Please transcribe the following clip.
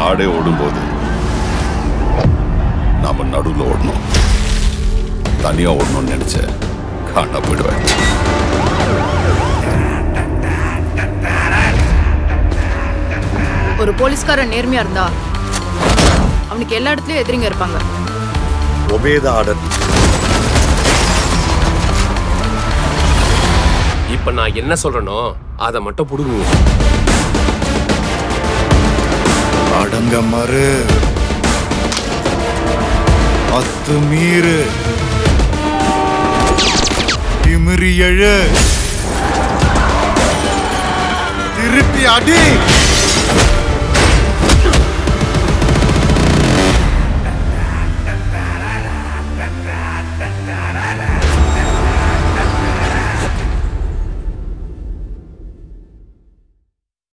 நாடே ஓடும்போது நாம நடுவில் ஓடணும் தனியா ஓடணும்னு நினைச்ச காண போயிடுவேன் ஒரு போலீஸ்காரன் நேர்மையா இருந்தா அவனுக்கு எல்லா இடத்துலயும் எதிரிங்க இருப்பாங்க ஒபேத ஆர்டர் இப்ப நான் என்ன சொல்றேனோ அதை மட்டும் புடுங்க அடங்க மறு அத்துமீறு திமிரி எழு திருப்பி அடி